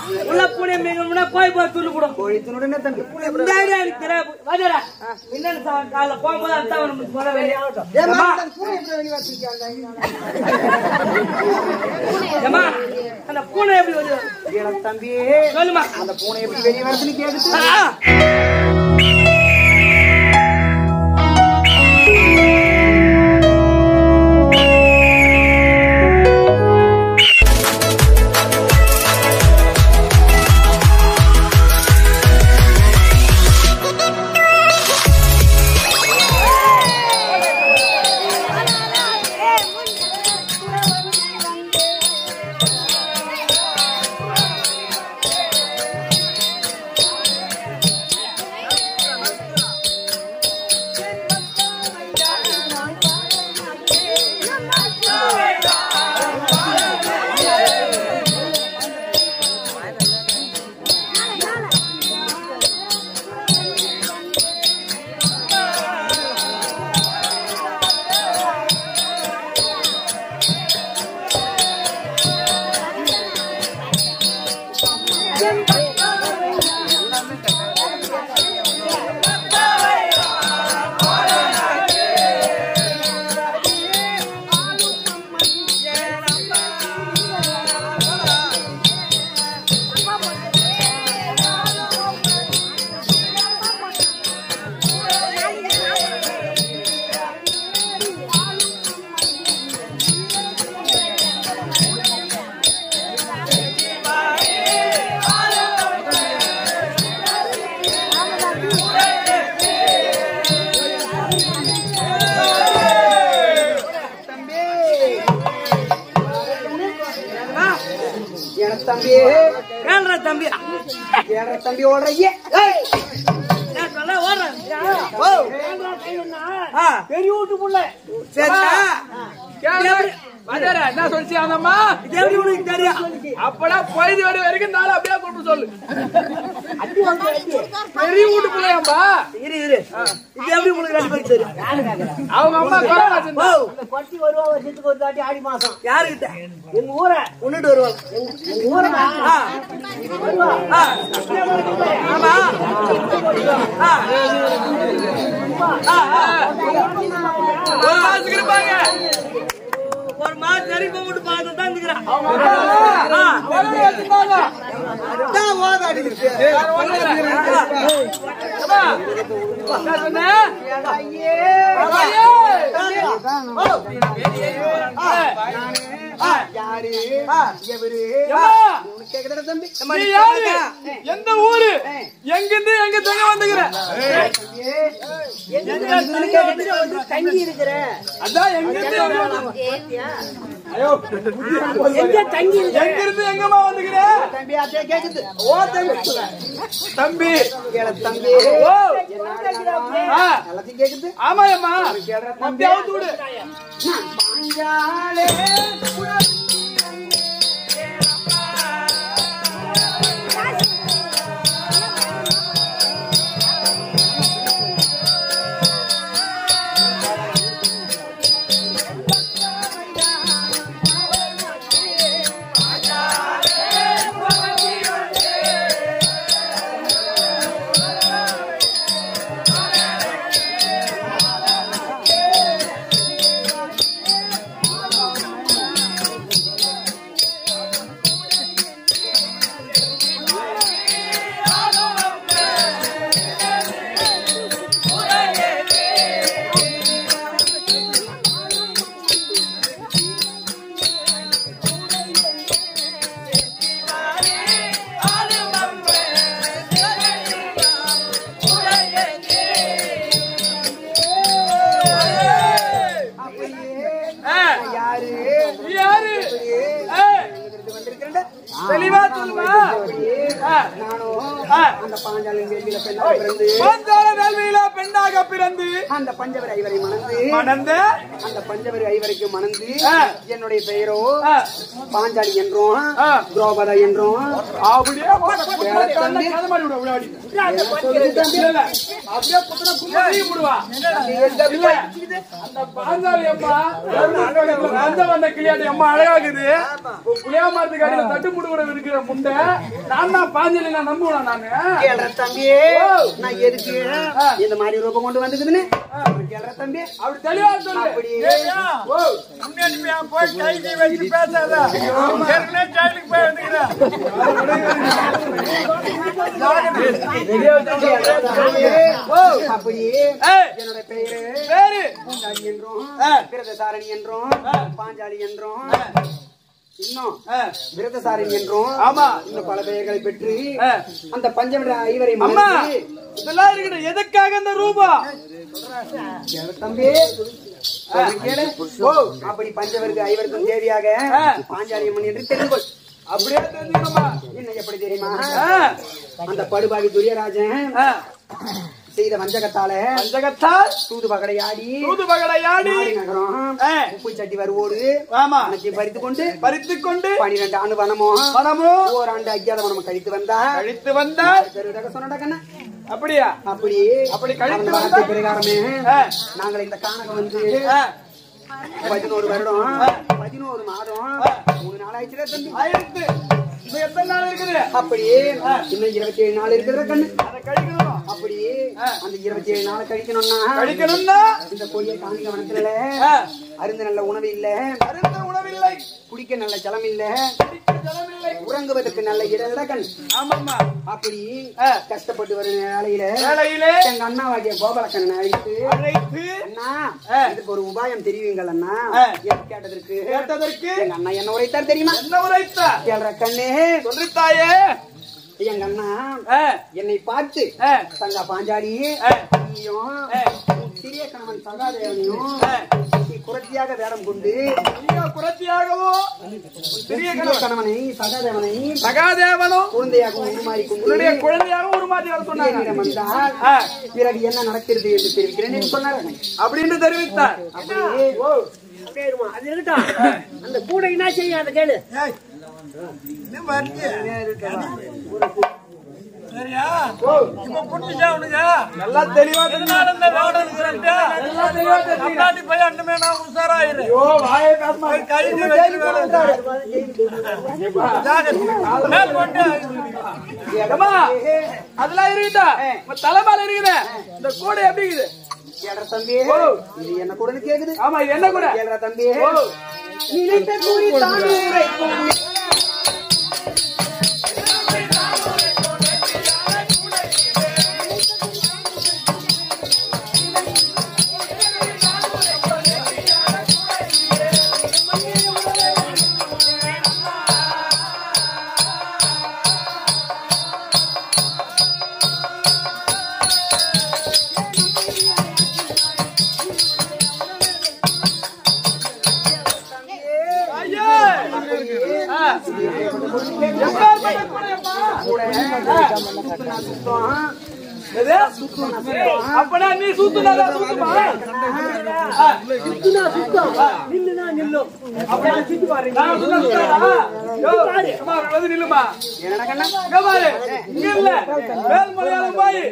உள்ள பூனை மீன் போய் போய் துள்ளு போடும் கோழி துணுடனே தம்பி இந்த ஐடியா எனக்கு தெரியாது வாஜரா இன்னொரு காலைல போகும்போது அத்தான் நமக்கு சொல்ல வேண்டிய ஏம்மா, அந்த பூனை எப்படி வெளிய வச்சிருக்கியா? ஏமா அந்த பூனை எப்படி வருது ஏடா தம்பி சொல்லுமா அந்த பூனை எப்படி வெளிய வருதுன்னு கேக்குது ஆ. தம்பி ஏடா தம்பி கேள்றா தம்பி ஏடா தம்பி ஓடுறீங்க நான் சொல்ல ஓடுறேன் ஓ ஆ, பெரிய வீட்டு புள்ள சரிடா வாத்தியாரே, என்ன சொல்லிச்சு அந்த அம்மா இது எப்படி உனக்கு தெரியும் அப்படா பொழுது வரை வரைக்கும் நாலு அப்படியே கொண்டு சொல்லு பெரிய வீட்டு பிள்ளையாம்பா இரு இரு இது எப்படி உனக்கு ரெண்டு பேருக்கு தெரியும் அவங்க அம்மா கொரோனா ஓ செஞ்சா. பட்டி வருவா வருஷத்துக்கு ஒரு தாட்டி ஆடி மாசம் யாருக்கிட்ட எங்க ஊரை கொண்டுட்டு வருவாங்க எங்க ஊரை ஆ, வருவா ஆ. ஆமா ஆ. ஆ, ஆ. ஒரு மாசத்துக்கு இருப்பாங்க ஒரு மாசம் வரைக்கும் கூப்பிட்டு பார்த்து தான் இருக்கிறான் ஆ, கொரோனா வச்சிருந்தாங்க. அதான் ஓதாடி இருக்கு வேற ஒண்ணும் இல்ல. அம்மா, என்ன சொன்ன? ஐயே. யாரு எவரு அம்மா, உனக்கு கேக்குதா தம்பி நீ யாரு? எந்த ஊரு எங்கிருந்து எங்க தங்க வந்துக்கிற தங்கி இருக்கிற அதான் எங்கிருந்து எங்க வந்து- எங்க தங்கி இருக்கிற எங்கிருந்து எங்கம்மா வந்துக்கிற தம்பி அதே கேக்குது ஓ தம்பி தம்பி ஏடா தம்பி ஓ ஆ, எல்லாத்தையும் கேக்குது ஆமாயம்மா மத்திய அவுத்து விடு பாஞ்சாலே ஆ, யாரு நீ யாரு ஆ, வந்திருக்கிறேன் தெளிவா சொல்லுமா ஆ, நானும் ஆ. அந்த பாஞ்சாலி வேலியில பெண்ணாக பிறந்து பாஞ்சால வேள்வியில பெண்ணாக பிறந்து அந்த பஞ்சவரி ஐவரை மணந்து மணந்த அந்த பஞ்சவரி ஐவரைக்கு மணந்து ஆ. என்னுடைய பெயரோ ஆ, பாஞ்சாலி என்றும் ஆ. துரோபதா என்றும் அப்படியே போட்ட குத்துன கண்ணை கதை மாதிரி விடு, விடு, அப்படி. இல்ல, இல்ல. அப்படியே குத்துன கும்மி விடுவா. இல்ல, அந்த பாஞ்சாலி அம்மா அந்த வந்த கிளியாட்டி அம்மா அழகாகுது புளியா மரத்துக்கு அடியில தட்டு முடு கூட இருக்கிற முண்டை நான் தான் பாஞ்சலி நான் நம்புவேன் நானு கேள்ற தம்பி நான் எதுக்கு இந்த மாதிரி ரூபம் கொண்டு வந்துக்குதுன்னு கேள்ற தம்பி அப்படி தெளிவா சொல்லு அப்படி ஓ போய் கைதி வச்சு பேசாத ஏற்கனவே ஜெயிலுக்கு போய் வந்துக்கிறேன் அப்படி ஏய், என்னோட பெயரு பேரு பூஞ்சாலி என்றும் விரதசாரணி என்றும் பாஞ்சாலி என்றும் இன்னும் விரதசாரணி என்றும் ஆமா. இன்னும் பல பெயர்களை பெற்று ஆ. அந்த பஞ்சமிட ஐவரை அம்மா மணந்து, இதெல்லாம் இருக்கட்டும் எதுக்காக இந்த ரூபம் கேளு தம்பி சொல்றேன் கேளு. ஓ அப்படி பஞ்சவருக்கு ஐவருக்கும் தேவியாக ஆ. பாஞ்சாலி அம்மன் என்று தெரிந்து கொள் அப்படியே தெரிஞ்சுக்கணுமா என்ன எப்படி தெரியுமா ஆ, அந்த படுபாவி துரியராஜன் ஆ. செய்த வஞ்சகத்தால பஞ்சகத்தால் தூது பகடையாடி தூது பகடையாடி நாடு நகரம் ஆ. உப்பு சட்டி வருவோடு ஆமா அனைத்தையும் பறித்து கொண்டு பறித்துக் கொண்டு பனிரெண்டு ஆண்டு வனமும் மனமும் ஓராண்டு அஜ்ஞாத வனமும் கழித்து வந்தா கழித்து வந்தால் பெருதாக சொன்னடா கண்ணா அப்படியா அப்படி அப்படி கழித்து அந்த வார்த்தை வந்தா? பிரகாரமே ஆ. நாங்கள் இந்த காணகம் வந்து ஆ, பதினோரு வருடம் பதினோரு மாதம் மூணு நாள் ஆயிடுச்சுடா தம்பி ஆயிரத்து இன்னும் எத்தனை நாள் இருக்குது அப்படி இன்னும் இருபத்தி ஏழு நாள் இருக்கிற கண்ணு அதை கழிக்கணும் அப்படி அந்த இருபத்தி ஏழு நாள் கழிக்கணும்னா கழிக்கணும்னா இந்த கோயில் காணிக்க வனத்துல ஆ, அருந்து நல்ல உணவு இல்ல அருந்த உணவில்லை குடிக்க நல்ல ஜலம் இல்ல குடிக்க ஜலமில்லை உறங்குவதற்கு நல்ல இடம்டா கண் ஆமாம்மா அப்படி ஆ. கஷ்டப்பட்டு வரும் வேலையில வேலையிலே எங்க அண்ணாவாகிய கோபாலக்கண்ணன் அழைத்து அழைத்து அண்ணா ஆ. இதுக்கு ஒரு உபாயம் தெரிவிங்கள் அண்ணா ஆ. என்று கேட்டதற்கு கேட்டதற்கு எங்க அண்ணா என்ன உரைத்தார் தெரியுமா என்ன உரைத்த கேள்ற கண்ணே சொல்லித்தாயே எங்க அண்ணா ஆ, என்னை பார்த்து ஆ, தங்க பாஞ்சாலி ஆ. நீயும் ஆ. உன் சிறிய கணவன் சகாதேவனையும் ஆ. நீ குரத்தியாக வேடம் கொண்டு ஐயா, குறத்தியாகவோ உன் பெரிய சிறிய கணவனை சகாதேவனை சகாதேவனோ குழந்தையாக உருமாறி கொண்டு உன்னுடைய குழந்தையாக உருமாற்றி வர சொன்னாங்க என்னிடம் வந்தால் ஆ, பிறகு என்ன நடக்கிறது என்று தெரிவிக்கிறேன் என்று சொன்னார் அப்படின்னு தெரிவித்தார் அப்படியே அப்படியே இருமா. அது இருக்கட்டும் அந்த கூட என்ன செய்யும் அதை கேளு இன்னும் வருது சரியா இப்ப புரிஞ்சுச்சா உனக்கு நல்லா தெளிவா எதனால இந்த ரோடு இருக்கிறன்ட்டு நல்லா தெளிவா தெரியும் அம்மாட்டி போய் அண்ணுமே நான் உஷாராயிரு ஐயோ வாயே பேசமா கைது வச்சு வேலை மேல் கொண்டு ஏம்மா, அதெல்லாம் இருக்குதா உங்க தலைமையில இருக்குது இந்த கூடை எப்படி இருக்குது கேள்ற தம்பி இது என்ன கூட கேக்குது ஆமா இது என்ன கூட கேள்ற தம்பி ஓ, நினைத்த கூறி தானே உரைக்கும். ஐயா. ஆ. எப்பேற்பட்ட கூடையப்பா? கூட சுத்துனா சுத்தம். எது? அப்பனா நீ சூத்துனாதான் சூத்துமா? ஆ. சுத்துனா சுத்தம் நில்லுனா நில்லும் அப்படியே சுத்தி பாருங்க நான் சுத்தா சுத்தாதா? யோ, அம்மா, அப்படி வந்து நில்லுமா. என்னடா கண்ணா இங்க பாரு. இங்க இல்ல. மேல் மலையாளம் பாய்.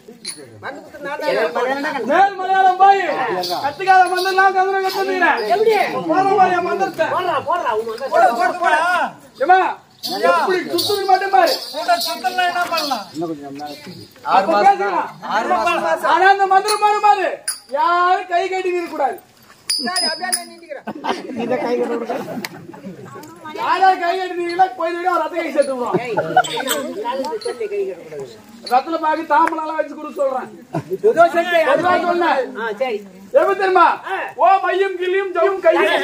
மேல் மலையாளம் பாய். கத்துக்காத மந்திரம் நான் கதிரை கத்துக்கிறேன். போற மாதிரி என் மந்திரத்தை. போடுறா போடுறா உன் மகன். கூட போட்டு போடா ஏம்மா, எப்படி சுத்துறது மட்டும் பாரு. கூட சுத்தலாம் என்ன பண்ணலாம் அப்ப பேசுமா. ஆனா அந்த மந்திரம் பாரு பாரு. யாரும் கை கட்டி நிற்க கூடாது யாராவது கை கட்டி நிற்கல போய் ஒரு ரத்த கை சேர்த்து விடுவோம் காலுக்கு தள்ளி கை கட்டக்கூடாது. ரத்துல பாக்கி தாம்பலாம் வச்சு கொடுக்க சொல்றேன் அதுவா சொன்னேன். ஆ சரி எப்படி தெரியுமா ஓ மையும் கிளியும் ஜவும் கையும்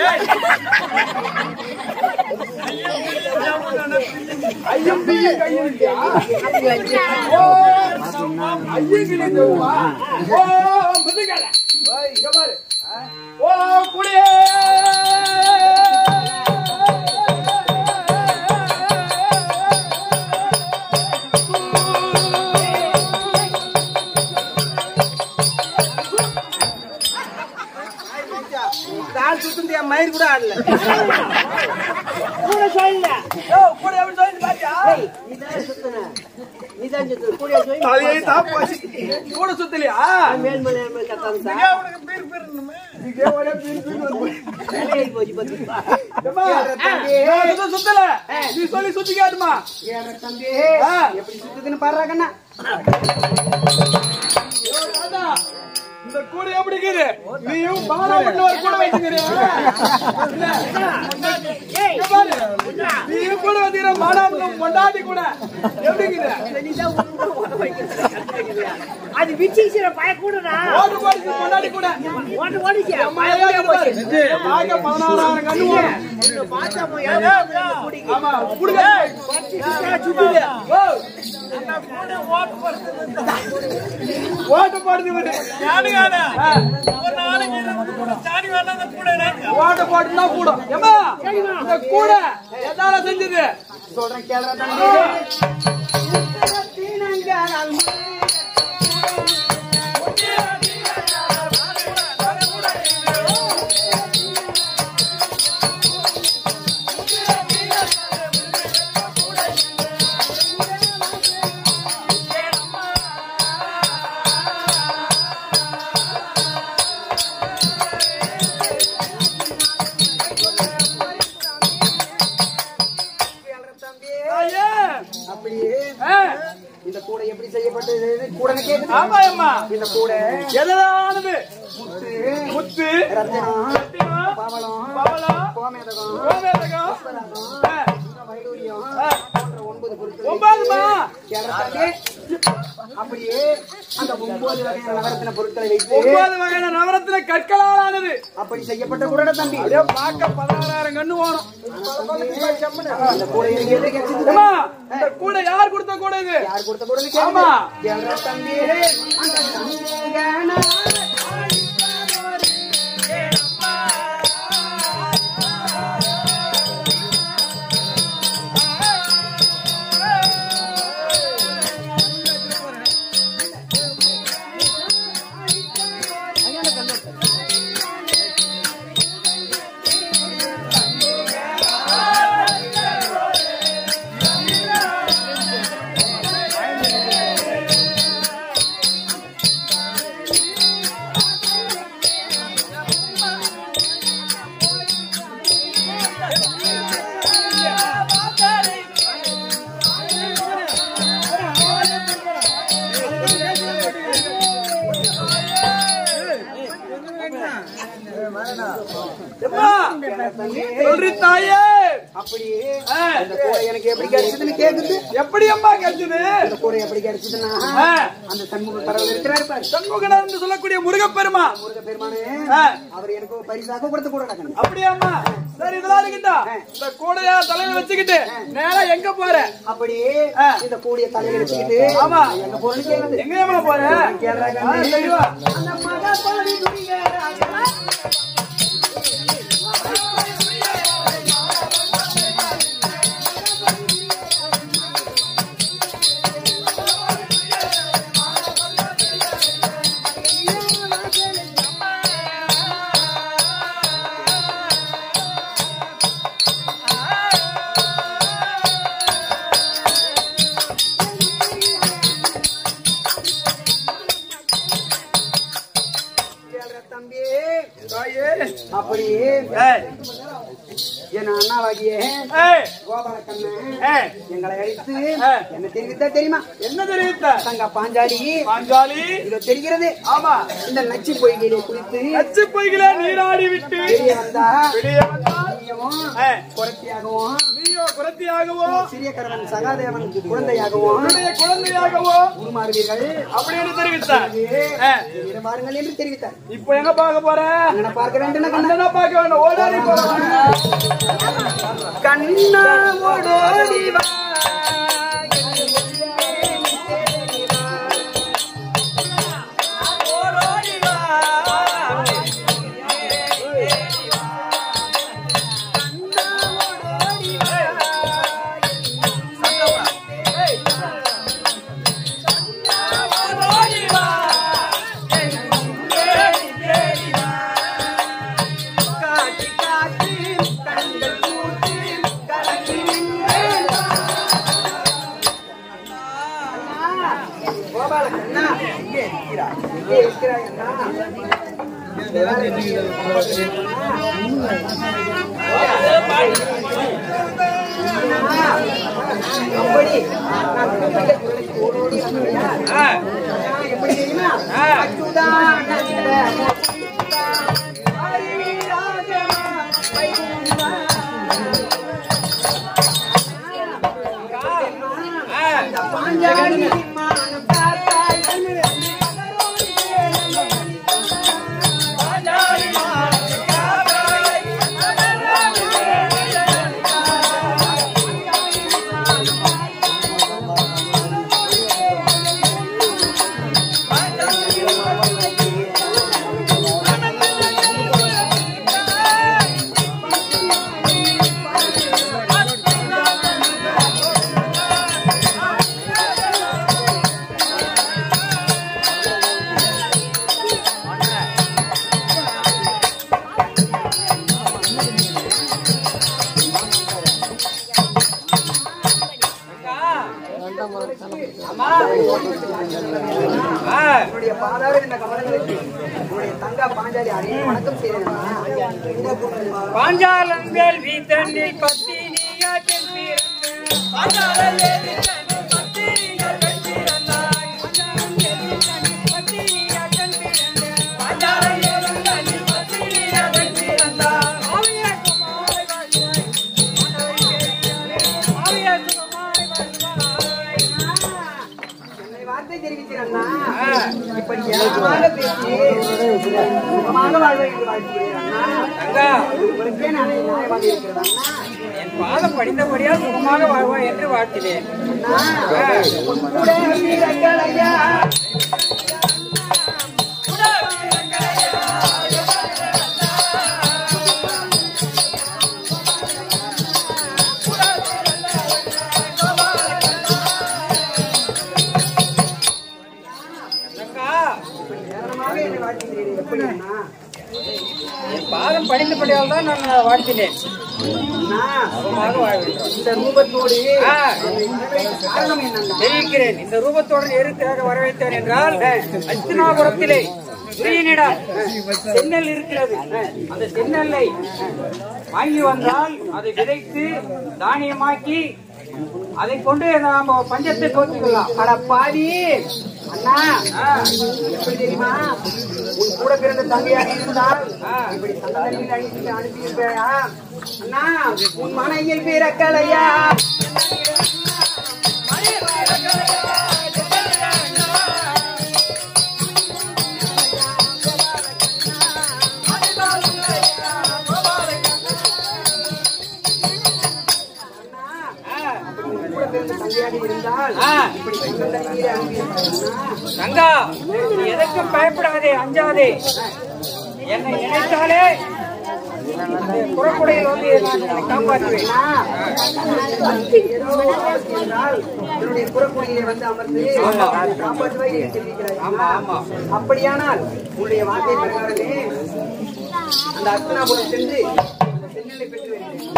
ஐயம் கிளியும் கையும் இல்லையா ஓ ஐயம் கிளியும் ஜவுமா ஓ முதுகல ஓய் இங்க பாரு ஓ குடியே கால் சுத்தம் என் மயிர் கூட ஆடல கூட சொல்லல ஓ கூட எப்படி சொல்லி பாத்தியா நீதான் சுத்துன நீதான் சுத்துன கூட சொல்லி தலையை தாப்பாசி கூட சுத்தலையா மேல் மலை மேல் கத்தாந்தா உனக்கு பீர் பீர்னுமே இதுக்கே ஒரே பின் பின் வந்து வேலைக்கு போச்சு பாத்துப்பா. ஏம்மா, கேளுடா தம்பி. நான் சுத்த சுத்தல நீ சொல்லி சுத்தி காட்டுமா கேளுடா தம்பி ஆ. எப்படி சுத்துதுன்னு பாடுறா கண்ணா ஐயோ, ராதா, இந்த கூடை எப்படி இருக்குது நீயும் பாரா பண்ண ஒரு கூட வச்சுக்கிறியா இல்ல, ஏய், இங்க பாரு. நீயும் கூட வச்சுக்கிற மாடாப்புல பொண்டாட்டி கூட எப்படி இருக்குது நீதான் உன் கூட ஓட வைக்கிறது. அது விச்சிக்கிற பய கூடடா ஓட்டு போடுச்சு பொண்டாட்டி கூட ஓட்டு ஓடிச்சு மழையா இருக்கு பாரு. பார்க்க பதினாறாயிரம் கண்ணு ஓடும். உன்னை பார்த்தா போய் யாராவது குடிக்க. ஆமா, குடுங்க. சுத்துது. ஓ, அந்த கூட ஓட்டு போடுறது ஓட்டு போடுது இவரு. யாருக்கான ஆ, ஒரு நாளைக்கு இருபது கூட சாணி வேணாம் கூட இருக்கு. ஓட்டு போட்டுனா கூடும் ஏம்மா இந்த கூடை எதால செஞ்சது சொல்றேன் கேளுடா தம்பி கேளுடா தம்பி ஐயே. அப்படியே ஆ, இந்த கூடை எப்படி செய்யப்பட்டது கூடன்னு கேக்குது ஆமா அம்மா இந்த கூடை எதானது முத்து முத்து ரத்தினம் ரத்தினம், பவளம் பவளம், கோமேதகம் கோமேதகம், ஆ, வைடூரியம் ஆ, போன்ற ஒன்பது பொருட்கள் ஒன்பதுமா கேரளாவே அப்படியே அந்த ஒன்பது வகையான நவரத்தின பொருட்களை வைத்து ஒன்பது வகையான நவரத்தின கற்களால் ஆனது அப்படி செய்யப்பட்ட கூட தம்பி அப்படியே பார்க்க பதினாறாயிரம் கண்ணு ஓடும் இந்த கூடை எனக்கு எப்படி கிடைச்சது அம்மா, இந்த கூடை யார் கொடுத்த கூடை இது யார் கொடுத்த கூட ஆமா. கேள்ற தம்பி அந்த தங்கன அம்மா, சொல்றி தாயே அப்படியே ஆ, இந்த கூடை எனக்கு எப்படி கிடைச்சதுன்னு கேக்குது எப்படி அம்மா கிடைச்சது இந்த கூடை எப்படி கிடைச்சதுன்னா ஆ, அந்த சண்முக கடவுள் இருக்கிறாரு பாரு சண்முகனார் என்று சொல்லக்கூடிய முருகப்பெருமா முருக பெருமானு ஆ, அவர் எனக்கு ஒரு பரிசாக கொடுத்த கூட கண்ணு அப்படியாம்மா சரி இதெல்லாம் இருக்கட்டும் இந்த கூடையா தலையில வச்சுக்கிட்டு நேரா எங்க போற அப்படியே ஆ. இந்த கூடிய தலையில வச்சுக்கிட்டு ஆமா. எங்க போறேன்னு கேக்குது எங்க ஏமா போற கேளுடா ஆ, கண்ணு. சரி வா. அந்த மகபாடி துணியராக கேளுடா தம்பி தாயே அப்படியே ஏய், என் அண்ணாவாகிய ஏய், கோபால கண்ணன் ஏய், எங்களை அழைத்து ஆ. என்ன தெரிவித்தா தெரியுமா என்ன தெரிவித்த தங்க பாஞ்சாலி பாஞ்சாலி இதோ தெரிகிறது ஆமா இந்த நச்சு பொய்கையிலே குளித்து நச்சு பொய்களே நீராடி விட்டு வெளியே வந்தா வெளியே வந்தால் நீயும் ஏய், குரத்தியாகவும் நீயோ குரத்தியாகவோ சிறிய கரவன் சகாதேவன் குழந்தையாகவும் உன்னுடைய குழந்தையாகவோ உருமாறுவீர்கள் அப்படின்னு தெரிவித்தார் ஏய், இரு பாருங்கள் என்று தெரிவித்தார் இப்போ எங்க பார்க்க போற அண்ணனை பார்க்க வேண்டும் கண்ணா அண்ணனா பார்க்க வேண்டாம் ஓடாடி போற கண்ணா ஓடோடி வா கோபால கண்ணா இங்கே இருக்கிறாய் இங்கே இருக்கிறாய் அண்ணா அப்படி நான் கூப்பிட்ட குரலுக்கு ஓடோடி வந்தவையா? ஆ, நான் எப்படி தெரியுமா ஆ. அச்சுதா நந்த ஆ. பாஞ்சாலி மானம் பார்த்தாய் அம்மா. ஆ, உன்னுடைய பாதாள இந்த கமலங்களுக்கு உன்னுடைய தங்கா பாஞ்சாலி அனைவரும் வணக்கம் செய்தேன் பாஞ்சாலம் வேள்வி தண்ணில் பத்தினியாற்றில் பிறந்து பாஞ்சாலம் வேள்வி தண்ணில் பத்தினியாற்றில் பிறந்தாய். பாஞ்சாலம் வேள்வி தண்ணில் பத்தினியாற்றில் பிறந்து. பாஞ்சாலம் வேள்வி தண்ணில் பத்தினியாற்றில் பிறந்தாய். ஆவியே சுகமாய் வாழ்வாய். ஆவியே சுகமாய் வாழ்வாய். என்னை வார்த்தை தெரிவித்தேன் அண்ணா ஆ. இப்படி ஏகமாக பேசி சுகமாக வாழ்வை என்று வாழ்த்துகிறேன் அண்ணா தங்கா, உங்களுக்கே நான் நியாயமாக இருக்கிறது அண்ணா என் பாதம் படித்தபடியால் சுகமாக வாழ்வாய் என்று வாழ்த்தினேன் அண்ணா, உன் கூட வீரர்களையா தங்கா, ஏராளமாக என்னை வாழ்த்துகிறீர்கள் எப்படி அண்ணா என் பாதம் படித்தபடியால் தான் நான் வாழ்த்தினேன் அண்ணா சுகமாக வாழ்வேன் இந்த ரூபத்தோடு ஆ. என்னை வரவேற்க காரணம் என்னன்னா தெரிவிக்கிறேன் இந்த ரூபத்துடன் எதுக்காக வரவேற்றேன் என்றால் அஸ்தினாபுரத்திலே சூரியனிடம் சென்னல் இருக்கிறது அந்த சென்னல்லை வாங்கி வந்தால் அதை விதைத்து தானியமாக்கி அதை கொண்டு நாம பஞ்சத்தை தோற்றுக்கலாம் அட பாவி அண்ணா எப்படி தெரியுமா உன் கூட பிறந்த தங்கையாக இருந்தால் இப்படி சந்தனத்தில் அழித்து அனுப்பியிருப்பேயா அண்ணா உன் மனையில் பிறக்கலையா உன் கூட பிறந்த தங்கையாக இருந்தால் ஆ. இப்படி சந்தனத்தில் அனுப்பியிருப்பேயா தங்கா நீ எதற்கும் பயப்படாதே அஞ்சாதே என்னை நினைத்தாலே அந்த புறக்குடையில் வந்து நான் உன்னை காப்பாற்றுவேன் ஏதோ ஆபத்து என்றால் என்னுடைய புறக்குடியிலே வந்து அமர்ந்து காப்பாற்றுவாய் என்று தெரிவிக்கிறாய். ஆமா, ஆமா. அப்படியானால் உன்னுடைய வார்த்தை பிரகாரமே அந்த அர்த்தனாபுரம் சென்று அந்த சென்னலை பெற்று வருகிறேன்.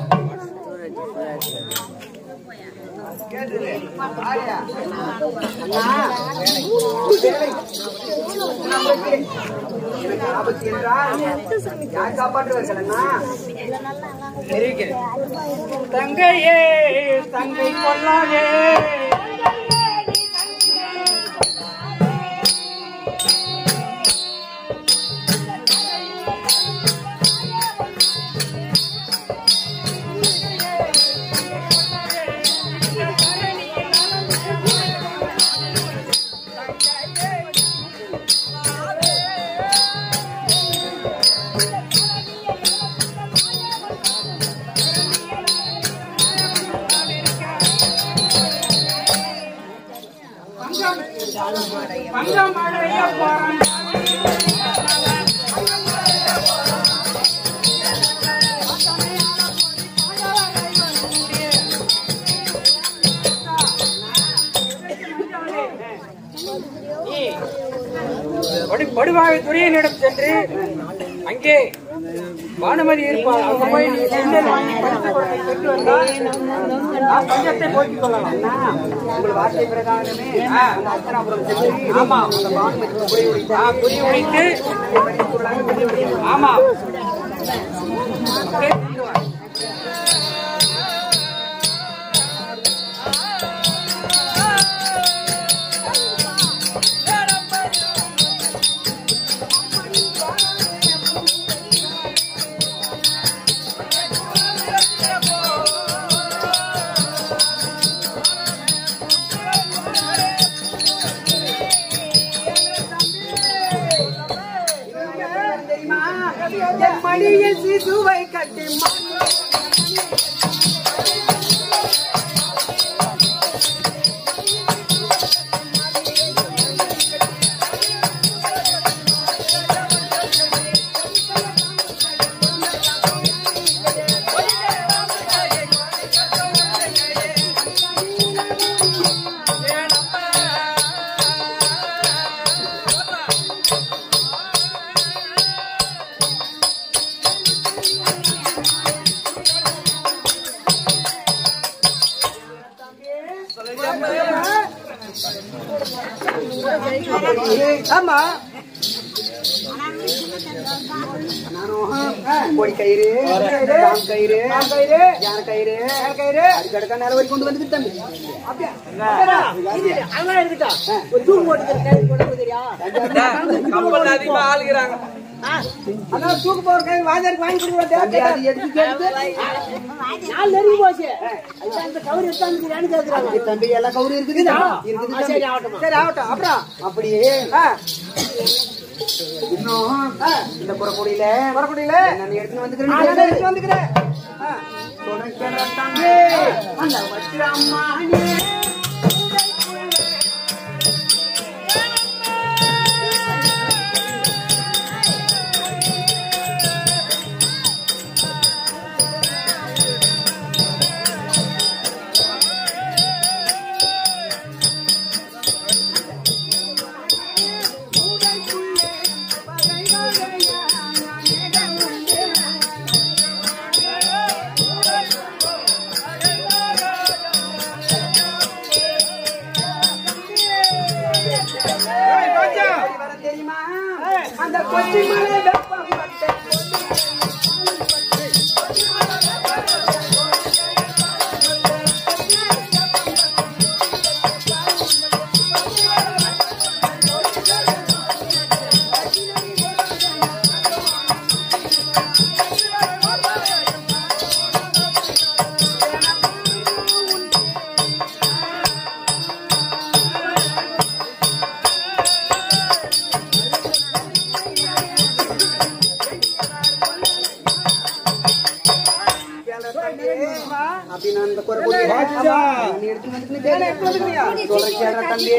கேட்டது. ஆரியா. அண்ணா, ஒருவேளை நமக்கு எனக்கு ஆபத்து என்றால் யார் காப்பாற்றுவார்கள் அண்ணா தெரிவிக்கிறேன் தங்கையே தங்கை கொல்லாதே பங்கம் அடைய போறான் நீ படு- படுவாவை துரியனிடம் சென்று அங்கே பானுமதி இருப்பாள் அவங்க போய் நீ சுண்டல் வாங்கி பறித்து கொடுத்து பெற்று வந்தால் நான் பஞ்சத்தை போக்கிக் கொள்ளலாம் உங்கள் வார்த்தை பிரகாரமே அந்த அர்ச்சனாபுரம் சென்று ஆமா அந்த பானுமதி குறி உடைத்து குறி உடைத்து பறித்து கொள்ளலாம் குறி உடைத்து ஆமா தெரியுமா என் மடியில் சிசுவை கட்டி ஆமா கோடி கயிறு பாம் கயிறு கயிறு யானை கயிறு கயிறு அதுக்கடுக்க நேரம் வரைக்கும் கொண்டு வந்து தம்பி அதெல்லாம் எடுத்துட்டா ஒரு தூக்கு போட்டு கயிறு போட்டு தெரியா கப்பல் அதிகமா ஆளுகிறாங்க அதான் தூக்கு போற கயிறு வாஜருக்கு வாங்கி கொடுக்குறேன் அது எதுக்கு கேட்டு நாலு நெருங்கி போச்சு அதுக்கு அந்த கவுரு எடுத்தான்னு கேட்கறாங்க தம்பி எல்லாம் கவுரு இருக்குது இருக்குது ஆ, சரி, தம்பி. ஆகட்டும். சரி ஆகட்டும் அப்புறம் அப்படியே ஆ. இன்னும் ஆ, இந்த புறக்குடியில புறக்குடியில நான் எடுத்து வந்துக்கிறேன் எடுத்து வந்துக்கிறேன் ஆ. துணைக்கிற தம்பி அந்த வச்சிரம்மானே வர தெரியுமா அந்த கொச்சி மலை வெப்பம் பட்டு அப்படின்னு அந்த குறக்குடி நீ எடுத்து வந்துட்டு கேளு, எடுத்து வந்துக்கிறியா? சொல்றேன் கேளுடா தம்பி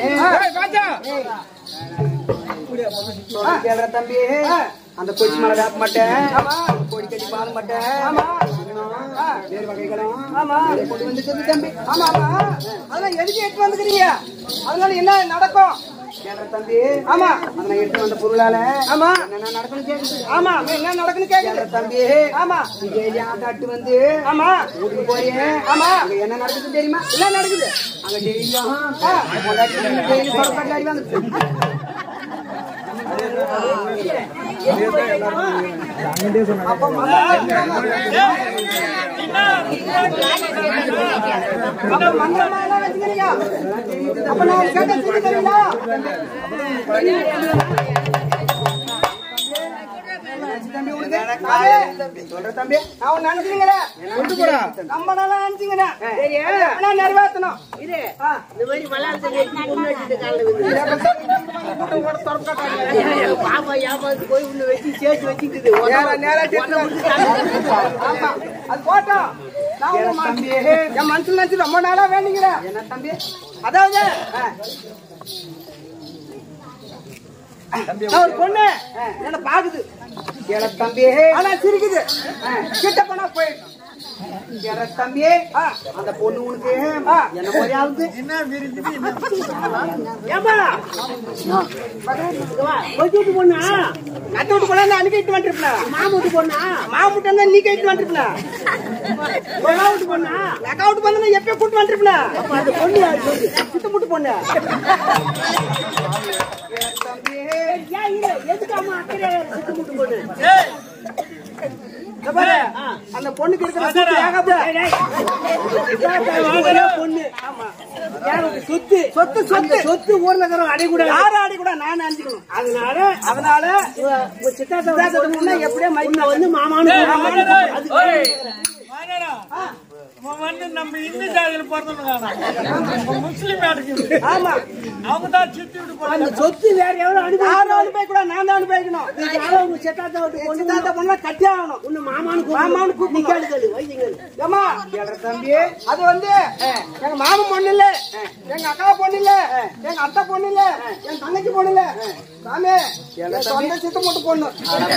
சொல்றேன் கேளுடா தம்பி அந்த கொச்சி மலை வேப்ப மாட்டேன் கோடி கட்டி பால் மாட்டேன் வேறு வகைகளும் நிறைய கொண்டு வந்துக்கிறது தம்பி ஆமா ஆமா அதெல்லாம் எதுக்கு எடுத்து வந்துக்கிறீங்க அதனால என்ன நடக்கும் கேளுடா தம்பி ஆமா அதெல்லாம் எடுத்து வந்த பொருளால ஆமா என்ன நடக்குன்னு கேக்குது ஆமா என்ன நடக்குன்னு கேக்குது தம்பி ஆமா டெய்லி ஆட்டாட்டு வந்து ஆமா வீட்டுக்கு போறீங்க ஆமா அங்க என்ன நடக்குது தெரியுமா என்ன நடக்குது அங்க டெய்லியும் டெய்லி தொடர்பாட்டு அடி வாங்குது அப்ப மந்திரமா வச்சுக்கிறீங்க அப்ப நான் கேட்ட சொல்லி தரீங்களா தம்பி உனக்கு சொல்ற தம்பி அவன் நினைச்சீங்களே நம்ம நல்லா நினைச்சீங்கண்ணா சரி ஆனா நிறைவேற்றணும் இது இந்த மாதிரி விளையாட்டு வச்சு பொண்ணு வச்சுட்டு காலைல விழுந்து. எங்க பாப்பா ஏமாந்து போய் ஒண்ணு வச்சு சேர்த்து வச்சுக்குது நேரா நேரா கேட்டு ஆமா அது போட்டோம் நான் உங்க தம்பி என் மனசுல நினைச்சு ரொம்ப நாளா வேணுங்கிறேன் என்ன தம்பி அதாவது நான் ஒரு பொண்ணு என்ன பாக்குது ஏல தம்பி ஆனா சிரிக்குது கிட்ட போனா போயிடும் கேள தம்பி அந்த பொண்ணு உனக்கு என்ன மாதிரி ஆகுது ஏம்பா கொச்சுட்டு பொண்ணா கட்டு விட்டு போனா நான் அன்னைக்கு இட்டு வந்துருப்பேன் மாமுட்டு பொண்ணா மாமுட்டு இருந்தா நீ கைட்டு வந்துருப்பேன் கொலாவுட்டு பொண்ணா லெக்கா விட்டு பண்ணா எப்பயோ கூட்டு வந்துருப்பேன் அப்ப அந்த பொண்ணு யாரு சொல்லு கிட்ட முட்டு பொண்ணு ஏன் இல்ல எதுக்கு அம்மா அக்கறை சுத்து முட்டு பொண்ணு இங்க பாரு, அந்த பொண்ணுக்கு இருக்கிற சுத்தி ஏகப்பட்ட ஒரே பொண்ணு எனக்கு சொத்து சொத்து சொத்து சொத்து ஊர்ல இருக்கிறவங்க அடையக்கூடாது யாரும் ஆடி கூட நான் நினைச்சுக்கணும் அதனால அதனால சித்தாத்த சித்தாத்தோட பொண்ணை எப்படியோ மைக் உன்னை வந்து மாமான்னு கூப்பிடுவாங்க. அது ஓய். வாங்கடா. இவன் வந்து நம்ம இந்து ஜாதியில பிறந்தவங்க முஸ்லீம் ஆட்டுக்கு ஆமா அவங்க தான் சித்தி விட்டு போறாங்க அந்த சொத்து வேற எவ்வளவு அனுபவம் யாரும் அனுப்பி கூட நான் தான் அனுப்பிக்கணும் யாரோ உங்க சித்தாத்த விட்டு பொண்ணு சித்தாத்த பொண்ணை கட்டி ஆகணும் உன்னை மாமான்னு மாமான்னு கூப்பிடு. நீ கூப்பிடணும். கேளு கேளு வைத்தியங்கள் ஏமா ஏழரை தம்பி அது வந்து எங்க மாமன் பொண்ணு இல்ல எங்க அக்கா பொண்ணு இல்ல எங்க அத்தை பொண்ணு இல்ல என் தங்கச்சி பொண்ணு இல்ல சாமி என் சொந்த சித்த மட்டும் பொண்ணு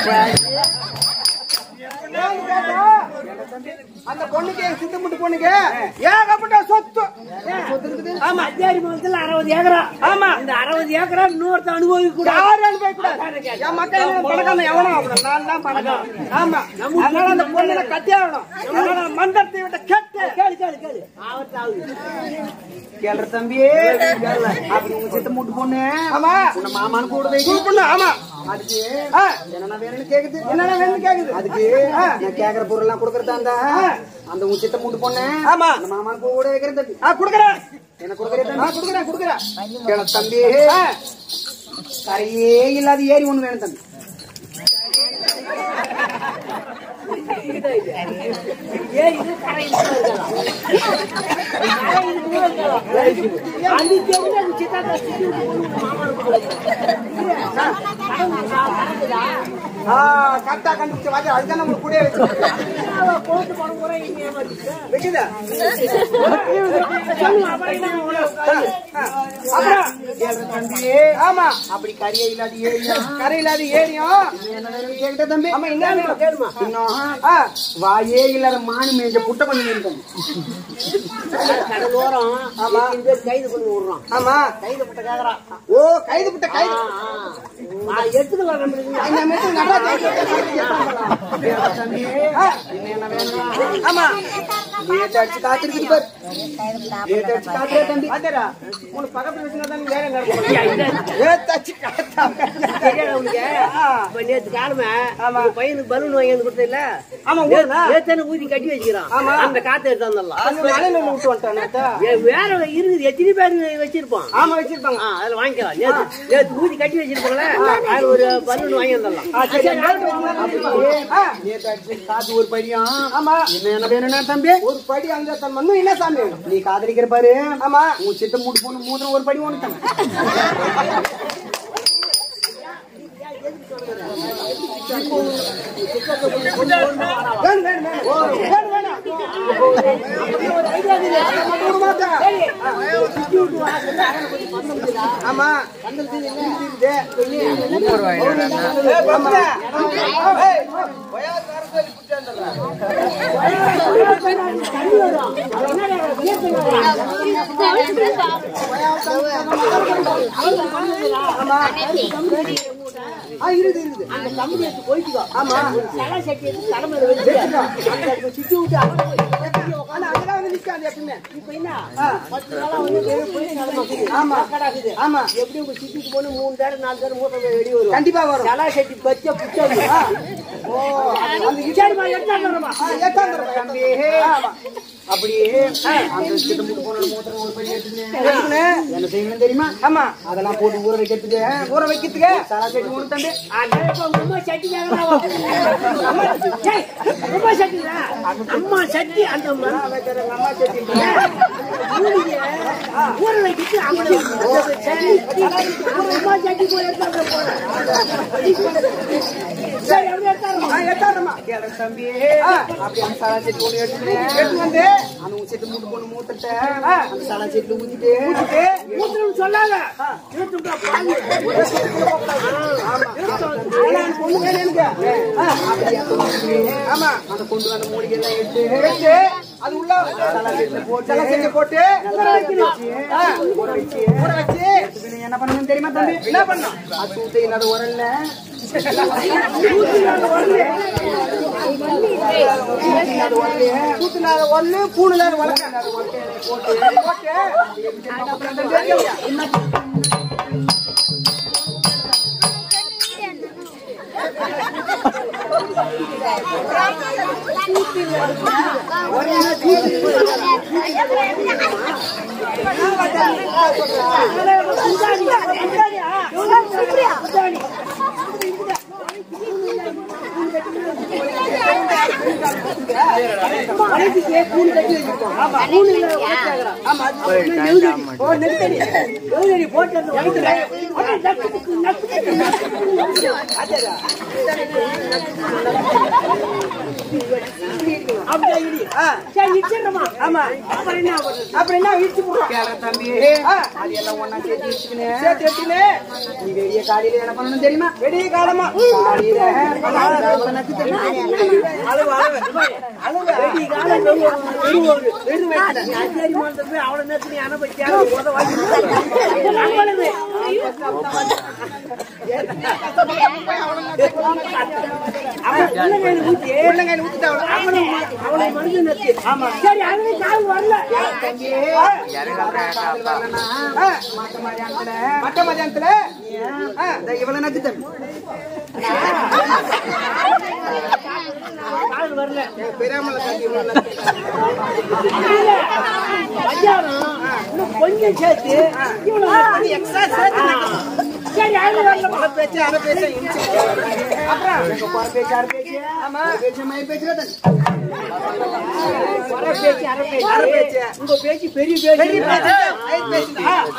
ஏன்னு கேட்டா, அந்த பொண்ணுக்கு என் சித்த முட்டு பொண்ணுக்கு ஏகப்பட்ட சொத்து சொத்து இருக்குது ஆமா அத்தியாரி மகத்துல அறுபது ஏக்கரா ஆமா இந்த அறுபது ஏக்கரா இன்னொருத்த அனுபவிக்க கூட யாரும் அனுப்ப கூடாது என் மக்கள் என்ன பணக்காரன் எவனும் ஆகணும் நான் தான் பணக்காரன் ஆமா அதனால அந்த பொண்ணை கட்டி ஆகணும் அதனால மந்தத்தை விட்ட கேட்டு கேளு கேளு கேளு ஆவத்து ஆகுது கேள்ற தம்பி அப்படி உங்க சித்த மூட்டு பொண்ணு ஆமா உன்ன மாமான்னு கூட கூப்பிடணும் ஆமா அதுக்கு என்னென்ன வேணும்னு கேக்குது என்னென்ன வேணும்னு கேக்குது அதுக்கு நான் கேக்குற பொருள் எல்லாம் கொடுக்கறதா இருந்தா அந்த உங்க சித்த மூட்டு பொண்ணு ஆமா அந்த மாமான்னு கூட வைக்கிறேன் தம்பி ஆ குடுக்கறேன் என்ன குடுக்கறேன் நான் குடுக்கறேன் குடுக்கறேன் கேள தம்பி கரையே இல்லாத ஏரி ஒண்ணு வேணும் தம்பி ஏன் இது கரை இருக்காதா கரை இருக்குதா இருக்காதா அது தெரிஞ்ச அந்த சித்தாத்த சுத்தி விட்டு பொண்ணு மாமான்னு கூப்பிடுவாங்க ஆ கரெக்டா கண்டுபிடிச்ச வாஜா அதுதான் நம்ம கூட வச்சு போட்டு போன முறை இங்க ஏமாத்திட்டா வைக்குதா சொல்லுங்க அப்புறம் என்ன உங்களை அப்புறம் ஏழரை தம்பி ஆமா அப்படி கரையே இல்லாத ஏரியும் கரை இல்லாத ஏரியும் என்ன வேணும் கேட்ட தம்பி ஆமா என்ன வேணும் கேளுமா இன்னும் ஆ, வாயே இல்லாத மானு மேஞ்ச புட்ட கொஞ்சம் வேணும் தம்பி கடல் ஓரம் ஆமா இந்த பேர் கைது பண்ணி விடுறோம் ஆமா கைது பட்ட கேக்குறான் ஓ கைது புட்ட கைது நான் எடுத்துக்கலாம் நம்மளுக்கு இந்த மெட்டு நல்லா ஏழரை தம்பி ஆ, இன்னும் என்ன வேணும் ஆமா நேத்து அடிச்சு காத்திருக்கு பாரு நேத்து அடிச்சு காத்துறே தம்பி பாத்தரா உனக்கு பக்கத்துல வச்சுனா தான் வேற எங்க நேத்து அடிச்சு காத்தாங்க தெரியாதா உனக்கு? இப்ப நேத்து காலமே உங்க பையனுக்கு பலூன் வாங்கி வந்து கொடுத்தல ஆமா ஊருனா நேத்தான ஊதி கட்டி வச்சுக்கிறான் ஆமா. அந்த காத்து எடுத்து வந்துடலாம் அது மலையில ஒண்ணு விட்டு வந்துட்டான் நேத்து. ஏ, வேற இருக்குது எத்தனை பேர் வச்சிருப்பான் ஆமா வச்சிருப்பாங்க ஆ, அதுல வாங்கிக்கலாம் நேத்து நேத்து ஊதி கட்டி வச்சிருப்பாங்களே அது ஒரு பலூன் வாங்கி வந்துடலாம் ஆ, சரி, அப்படியே, ஆ, நேத்து அடிச்சு காத்து ஒரு படியும் ஆமா என்ன என்ன வேணும்னா தம்பி ஒரு படி அங்க தன் மண்ணும் என்ன சாமி நீ காதலிக்கிற பாரு ஆமா உன் சித்த மூட்டு போன மூத்திரம் ஒரு படி ஒண்ணு தாங்க வேணும், வேணும், வேணும். ஓ, வேணும், வேணும். விட மாட்டேன். ஆமா இருக்குது. ஏய், பம்பர. ஏய், ஆ, இருக்குது, இருக்குது. அந்த கம்பெனி எடுத்து போயிட்டு ஆமா தலை சட்டி எடுத்து தலைமையில வச்சு அந்த சுத்தி விட்டு ஆனா, அங்கதான் வந்து நிக்காது எப்பவுமே. இப்ப என்ன பத்து நாளா வந்து வெளிய போய் கிளம்புது. ஆமா. கடக்குது. ஆமா. எப்படி உங்க சிட்டிக்கு போன மூணு பேர் நாலு பேர் மூட்டை வெளியே வரும் கண்டிப்பா வரும் தலா சட்டி பச்சை புச்சை ஓ அந்த சரிம்மா எடுத்தாடுறோமா ஆ, எட்டாம் தரம் தம்பி. ஆமா. அப்படியே அந்த சிட்டு முட்டு போன மூத்திரம் ஒரு படி எடுத்துனேன். என்ன செய்யணும் தெரியுமா ஆமா அதெல்லாம் போட்டு ஊற வைக்கிறதுக்கு ஊற வைக்கிறதுக்கு தலா சட்டி மூணு தம்பி அம்மா சட்டி கேக்குறாவா? அம்மா, ஏய், அம்மா சட்டிடா. அம்மா சட்டி அந்த ம- மூலிகை, ஊற வைக்கிட்டு அம்மனை சட்டி, அம்மா சட்டி போய் எடுத்தாங்க போறேன். சரி, அப்படியே எடுத்தாருமா. ஆ, எட்டாம் தரமா. கேளு தம்பி. ஆ, அப்படியே அந்த தலா சட்டி ஒண்ணு எடுத்துனேன். எடுத்துன்னு வந்து அந்த உன் செட்டு மூட்டு பொண்ணு மூத்தட்ட அந்த சலா செட்டுல ஊத்திட்டு மூத்திரம் சொல்லாத இருட்டுட்டா பாதி பொண்ணு வேணுங்க ஆமா அந்த கொண்டு வந்த மூலிகை எல்லாம் எடுத்து எடுத்து அது உள்ள சலா செட்டுல போட்டு சலா செட்டுல போட்டு ஊற வைக்கணும் ஆ, ஊற வச்சு ஊற வச்சு எடுத்துட்டு நீ என்ன பண்ணணும் தெரியுமா தம்பி என்ன பண்ணணும் அது சூட்டு இல்லாத உரல்ல கூத்துனாத ஒண்ணு பூணுலாத வளர்க்க போட்டு போட்டு அப்புறம் அந்த தெரியும். ஆமா அப்புறம் என்ன அப்புறம் என்ன இடிச்சு போடுறோம் கேள தம்பி அது எல்லாம் ஒண்ணா சேர்த்து வச்சுக்கினேன் சேர்த்து வச்சுக்கினே நீ வெடிய காலையில என்ன பண்ணணும் தெரியுமா வெடிய காலமா காலையில அழுவ நக்கு தெரியுமா அழுவ அழுவ அழுவ வெடி காலம் வெடி வெடி அவளை நேரத்து நீ அனுபவிச்சா உத வாங்கி நம்மளுது பிள்ளைங்க ஊத்திட்டு அவளை அவளை மருந்து நச்சு ஆமா சரி அதுவே கால் வரல மட்ட மதியானத்துல இவ்வளவு நக்கு தம்பி கால் வரல பெரியாமல தம்பி இவ்வளவு நக்கு இல்ல, மத்தியானம் இன்னும் கொஞ்சம் சேர்த்து இவ்வளவு எக்ஸ்ட்ரா சேர்த்து சரி அது வரல பேச்சு அரை பேச்சு இடிச்சு. அப்புறம் உங்க குறை பேச்சு அரை பேச்சு ஆமா பேச்சு மய பேச்சு அரை பேச்சு அரை பேச்சு அரை பேச்சு உங்க பேச்சு பெரிய பேச்சு பெரிய பேச்சு ஐந்து பேச்சு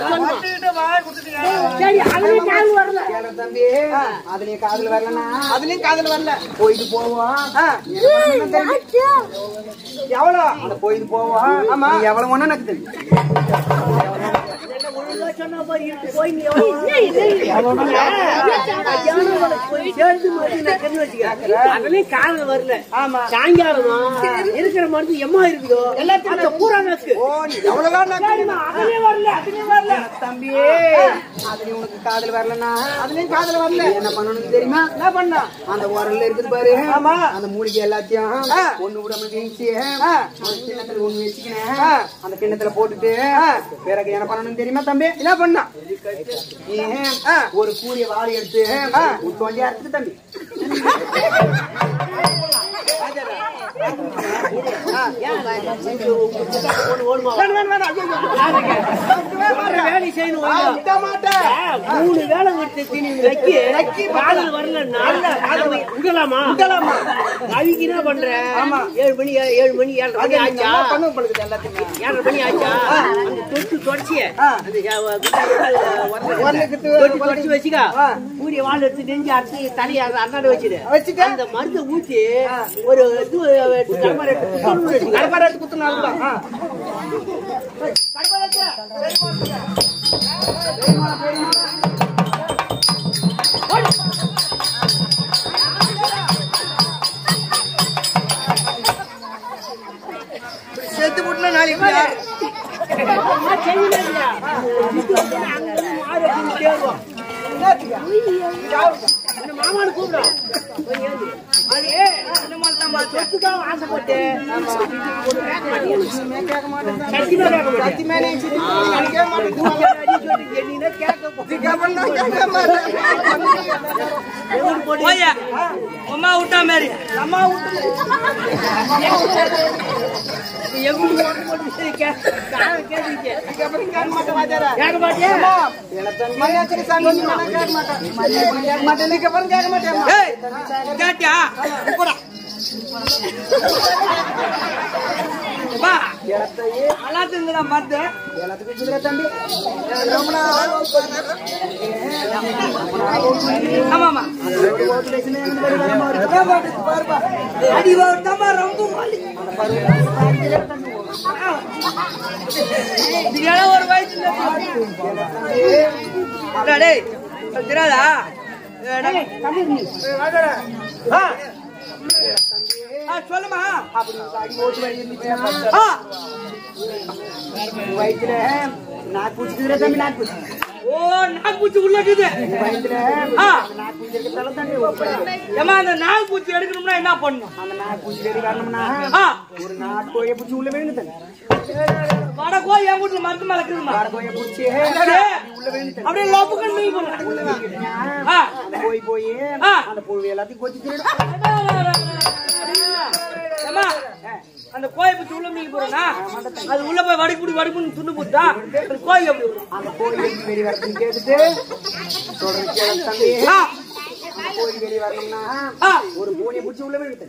சரி அதுவே கால் வரல கேளு தம்பி அதுலயும் காதல் வரலனா அதுலயும் காதல் வரல போயிட்டு போவோம் ஆ, என்ன பண்ணணும் தெரியும்? எவ்வளவு அந்த போயிட்டு போவோம் ஆமா நீ எவ்வளவு ஒண்ணு எனக்கு தெரியும் ஒழுங்கா சொன்னா பாரு, இருக்கு போய் நீ எவ்வளவு கல்யாணம் போய் சேர்ந்து மறுபடியும் நான் கண்ணு வச்சுக்கிறேன். அதுலயும் காலம் வரல ஆமா சாயங்காலமா இருக்கிற மருந்து எம்மா இருக்குதோ எல்லாத்தையும் பூரா நக்கு ஓ நீ எவ்வளவுதான் நான் சரிம்மா, அதுலயே வரல அதுலயே வரல தம்பி அதுலயும் உனக்கு காதல் வரலனா அதுலயும் காதல் வரல என்ன பண்ணணும் தெரியுமா என்ன பண்ணா அந்த உரல்ல இருக்குது பாரு ஆமா அந்த மூலிகை எல்லாத்தையும் ஒண்ணு விடாம வீசி ஒரு கிண்ணத்துல ஒண்ணு வச்சுக்கினேன் அந்த கிண்ணத்துல போட்டுட்டு பிறகு என்ன பண்ணணும் தெரியுமா தம்பி என்ன பண்ணா ஏன், ஒரு கூடிய வாழை எடுத்து உன் தொண்டையா இருக்குது தம்பி வேணும், வேணும், வேணும். ஐயோ, வேலை செய்யணும் ஆ, ஒழுங்கா. விட மாட்டேன். ஆ, மூணு வேலை விட்டு நீ வைக்கி காதல் வரலன்னா நம்ம விடலாமா விடலாமா? அவிக்கு என்ன பண்ற ஏழு மணி ஏ- ஏழு மணி ஏழரை மணி அது ஆச்சா நல்லா பண்ணும் பொழுது எல்லாத்தையுமே ஏழரை மணி ஆச்சா அந்த தொட்டு தொடச்சிய ஆ. அந்த யா- உரல- உரலுக்கு து- தொட்டு தொடச்சி வச்சுக்கா ஆ. ஊரிய வாழை எடுத்து நெஞ்சு அறுத்து தலையை அண்ணாட வச்சிரு வச்சுட்டு அந்த மருந்தை ஊத்தி ஒரு இது கடப்பாரை எடுத்து குத்தணும்னு வச்சுக்க. கடப்பாரை எடுத்து குத்துனா அவ்வளவுதான். ஆ. செத்து போட்டுனா நாளைக்கு ஆ, செய்யல இல்லையா? இது வந்து அங்க இருந்து மாடு எடுத்துன்னு தேடுவோம். இந்த மாமான்னு கூப்பிடும். போய் ஏந்து. அது இந்த மாதிரி தான் பா, சொத்துக்காக ஆசைப்பட்டு ஒரு கேட்க மாட்டேங்குது. சத்தியமா கேட்க மாட்டேன். சத்தியமா நீ செத்து போட்டு நினைக்கவே மாட்டேன். தூக்கி அடி சொல்லி எண்ணினா கேட்க போ- கேட்கணும்னா கேட்க மாட்டேன். எவ்வளவு போட்டு போய் அம்மா விட்டா மாதிரி அம்மா விட்டு எவ்வளவு போட்டு போட்டு கே- காதை கேட்டுச்சு. இதுக்கப்புறம் கேட்க மாட்டேன் வாத்தியாரே. கேட்க மாட்டியா? எனக்கு மரியாதை சாமி வந்து நான் கேட்க மாட்டேன். மரியாதை கேட்க மாட்டேன். இதுக்கப்புறம் கேட்க மாட்டேன் அம்மா. ஏய் கேட்டியா போடா வா எல்லாத்துக்கும் மருந்து எல்லாத்துக்கும் குதிரை தம்பி ஆமாமா அடி வருத்தமா ரொம்ப வலி இதுக்கெல்லாம் ஒரு வயசு இல்ல. அடா டேய் அது தெரியாதா ஏய், டேய். ஆ. ஆ, சொல்லுமா ஆ. வயிற்றுல நாக்கு பூச்சிக்குதுல தம்பி நாக்கு பூச்சி ஓ நாக்குப்பூச்சி உள்ள இருக்குது வயிற்றுல ஆ. நாக்கு பூச்சி இருக்கிறதால தம்பி ஒரு பையன். ஏமா அந்த நாக்குப்பூச்சி எடுக்கணும்னா என்ன பண்ணணும் அந்த நாக்கு பூச்சி வெளியே வரணும்னா ஆ. ஒரு நாட்டு கோயை பூச்சி உள்ள விழுந்து தம்பி வட கோய் என் வீட்டுல மருந்து மேல இருக்குதுமா வார கோயை பூச்சி உள்ள விழுந்து தம்பி அப்படியே லொப்புக்கன்னு நீ போடுற ஆ. அந்த போய் போய் ஆ. அந்த புழு எல்லாத்தையும் கொத்தி திருடும் ஏம்மா, அந்த கோயில் பத்தி உள்ள மீன் போறா அது உள்ள போய் வடிக்குடி வடிக்குன்னு துண்டு போட்டா அது கோயில் எப்படி வரும்? அந்த கோயில் எப்படி வெளியே வரதுன்னு கேட்டுட்டு சொல்றது கேளு தம்பி ஆ, அந்த கோயில் வெளியே வரணும்னா ஆ. ஒரு பூனையை பூச்சி உள்ள விழுந்து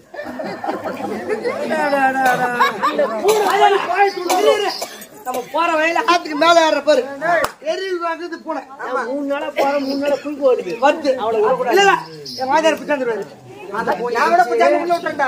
அதான் கோயில் துண்டு. இரு, இரு. நம்ம போற வழியில ஆத்துக்கு மேல ஏற பாரு எரியில் வாங்குது பூனை மூணு நாளா போற மூணு நாளா குயிக்கு ஓடுது வந்து இல்ல இல்ல என் வாதியார் பிச்சாந்துருவாரு அந்த பூனை நான் கூட பூச்சி உள்ள விட்டுறேன்டா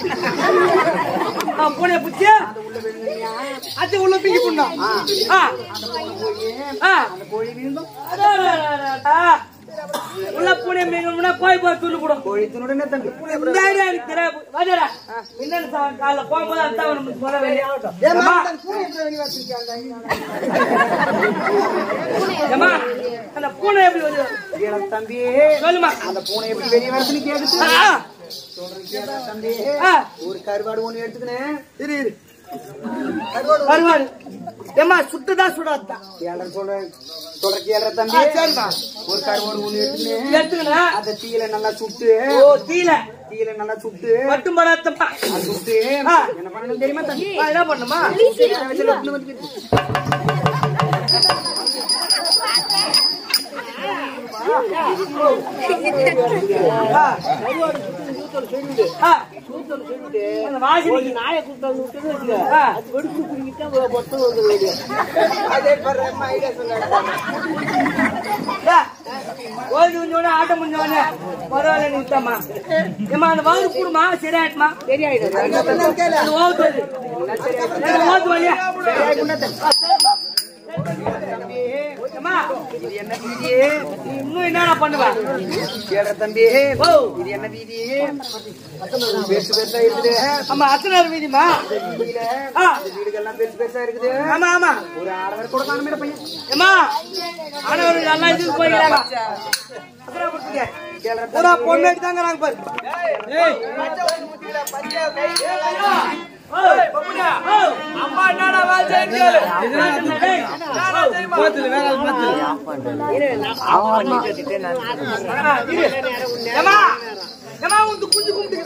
நான் பூனைய பிடிச்சி உள்ள விழுந்தீங்க அது உள்ள பிங்கி புண்ணா ஆ ஆ அந்த கோழி வீழ்ந்தும் அடா, அடா, அடா, அடா. உள்ள பூனை மீன் போய் போய் துண்டு போடும் கோழி தின்னுடனே தம்பி இந்த ஐடியா எனக்கு தெரியாது. வாஜரா, மின்னல் சாவன் காலைல போகும்போது அதான் நமக்கு சொல்ல வேண்டிய ஏம்மா, ஏம்மா, அந்த பூனை எப்படி வருது கேளு தம்பி சொல்லுமா அந்த பூனை எப்படி வெளியே வரதுன்னு கேட்டுட்டு ஆ, சொல்றது கேளு தம்பி ஆ, ஒரு கருவாடு ஒண்ணு எடுத்துக்கினேன் இரு இரு வருவாரு ஏம்மா சுட்டுதான் சுடாதான் கேள்ற சொல்ற சொல்ற கேள்ற தம்பி சரிம்மா ஒரு கருவாடு ஒண்ணு எடுத்துக்கினேன் எடுத்துக்கணும் அந்த தீயில நல்லா சுட்டு ஓ தீல தீயில நல்லா சுட்டு மட்டும் படாத்தப்பா அது சுட்டு ஆ. என்ன பண்ணணும் தெரியுமா தம்பி என்ன பண்ணுமா வச்சுல எடுத்துன்னு வந்து ஆ, அந்த வாசனைக்கு நாயை கூப்பிட்டு வந்து விட்டுன்னு வச்சுக்க. ஆ. அது வெடிச்சு பிடிங்கிட்டா ஒரு மொத்தம் வந்து வெளியே. அதே பாரு அம்மா ஐடியா சொன்னாங்க ஓய்வு முடிஞ்சோடனே ஆட்டம் முடிஞ்சோடனே பரவாயில்ல நிறுத்தம்மா ஏம்மா அந்த வகுறு கூடுமா சரியாயிட்டுமா சரியாயிடும். அது ஓகுது வலி. எனக்கு ஓகுது வலியா ஏம்மா, இது என்ன வீதி நீ இன்னும் என்னடா பண்ணுவ கேள்ற தம்பி ஓ இது என்ன வீதி பெருசு பெருசா இருக்குது ஆமா அத்தனார் வீதிமா வீதியில ஆ, இந்த வீடுகள்லாம் பெருசு பெருசா இருக்குது ஆமா ஆமா ஒரு ஆடவர் கூட காணுமே பையன் ஏம்மா ஆனவர் நல்லா இதுக்கு போய்க்கிறாங்க கேள்ற பூரா பொண்ணு எடுத்தாங்க பாரு ஏய் அம்மா என்னடா வாச்சேன்னு கேளு. ஏமா ஏமா உந்து குஞ்சு கும்பிட்டு